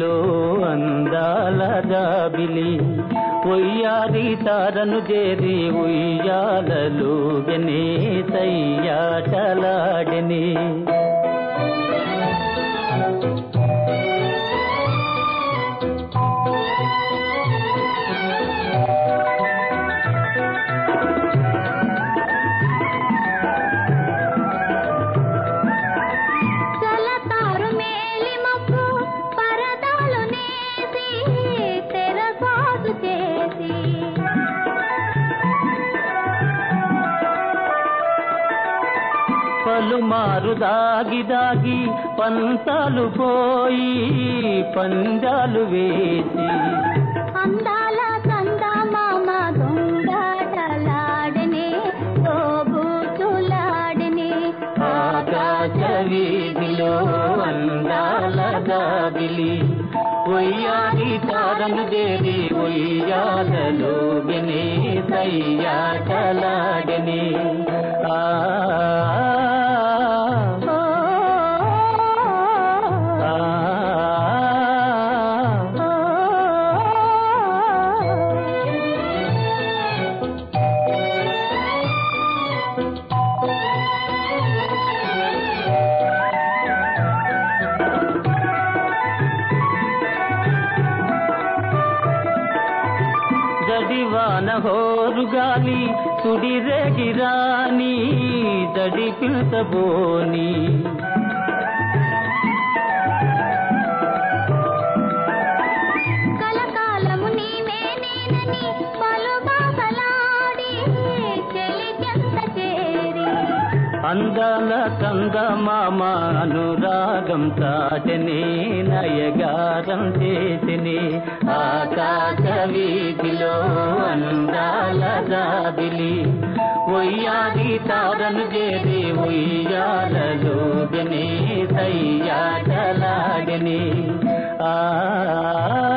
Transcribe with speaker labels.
Speaker 1: వీధిలో అందాల జాబిలి ఒయ్యారి తారను చేరి ఉయ్యాలలో గనే సయ్యాటలాడని
Speaker 2: చలతారు మేలిమప్పు పరదాలు నేసి తెరసాటు చేసి
Speaker 1: పలుమారు దాగి దాగి పంతాలు పోయి పందాలు వేసి
Speaker 2: అందాల చందమామ దొంగటలాడనే తోబూచులాడనే
Speaker 1: ఆకాశ వీధిలో అందాల దాబిలి ఒయ్యారి తారను దేవి ఒయ్యాలలో వినే సయ్యాటలాడని ఆ
Speaker 2: ఓ,
Speaker 1: ఆ,
Speaker 2: ఓ,
Speaker 1: జడివాన హోరుగాలి సుడిరేగిరాని జడి పిలుతబోని
Speaker 2: కలకాలము నీవే నేనని పలు బాసలాడి చెలికెంత చేరి
Speaker 1: అందాల కందమామ అనురాగం తాటనే నయగారం చేసిని ఆకాశ వీధిలో అందాల జాబిలి ఒయ్యాది తారను చేరి ఉయ్యాలలో గనే సయ్యాటలాడని ఆ